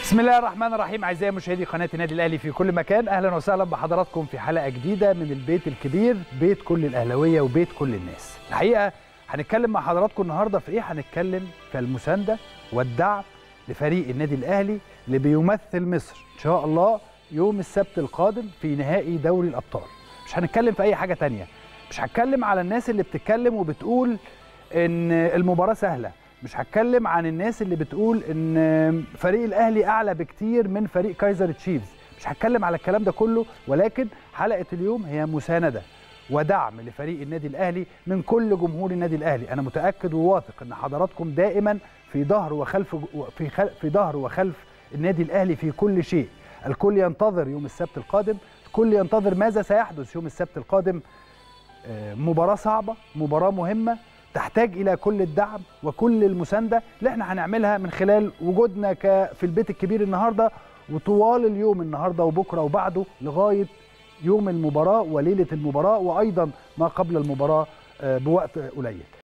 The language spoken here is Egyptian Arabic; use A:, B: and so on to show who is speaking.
A: بسم الله الرحمن الرحيم اعزائي مشاهدي قناه النادي الاهلي في كل مكان اهلا وسهلا بحضراتكم في حلقه جديده من البيت الكبير بيت كل الاهلاويه وبيت كل الناس الحقيقه هنتكلم مع حضراتكم النهارده في ايه هنتكلم في المسانده والدعم لفريق النادي الاهلي اللي بيمثل مصر ان شاء الله يوم السبت القادم في نهائي دوري الابطال مش هنتكلم في اي حاجه تانية مش هتكلم على الناس اللي بتتكلم وبتقول ان المباراه سهله مش هتكلم عن الناس اللي بتقول ان فريق الاهلي اعلى بكتير من فريق كايزر تشيفز مش هتكلم على الكلام ده كله ولكن حلقه اليوم هي مسانده ودعم لفريق النادي الاهلي من كل جمهور النادي الاهلي انا متاكد وواثق ان حضراتكم دائما في ظهر وخلف في خل في ظهر وخلف النادي الاهلي في كل شيء الكل ينتظر يوم السبت القادم الكل ينتظر ماذا سيحدث يوم السبت القادم مباراه صعبه مباراه مهمه تحتاج الى كل الدعم وكل المسانده اللي احنا هنعملها من خلال وجودنا في البيت الكبير النهارده وطوال اليوم النهارده وبكره وبعده لغايه يوم المباراه وليله المباراه وايضا ما قبل المباراه بوقت قليل